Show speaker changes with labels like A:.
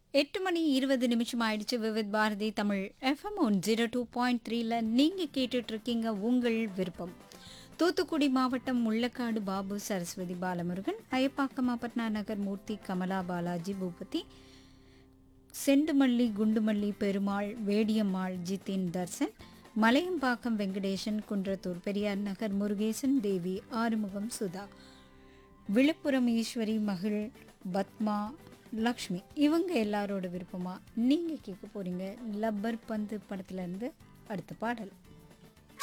A: எட்டு மணி இருபது நிமிஷம் ஆயிடுச்சு Vividh Bharati Tamil FM one zero two point த்ரீல நீங்கள் கேட்டுட்டு இருக்கீங்க உங்கள் விருப்பம் தூத்துக்குடி மாவட்டம் முள்ளக்காடு பாபு சரஸ்வதி பாலமுருகன் அயப்பாக்கம் அப்பட்னா நகர் மூர்த்தி கமலா பாலாஜி பூபதி செண்டுமல்லி குண்டுமல்லி பெருமாள் வேடியம்மாள் ஜித்தின் தர்சன் மலையம்பாக்கம் வெங்கடேசன் குன்றத்தூர் பெரியார் நகர் முருகேசன் தேவி ஆறுமுகம் சுதா விழுப்புரம் ஈஸ்வரி மகிழ் பத்மா லக்ஷ்மி இவங்க எல்லாரோட விருப்பமா நீங்கள் கேட்க போறீங்க லப்பர் பந்து படத்துல இருந்து அடுத்த பாடல்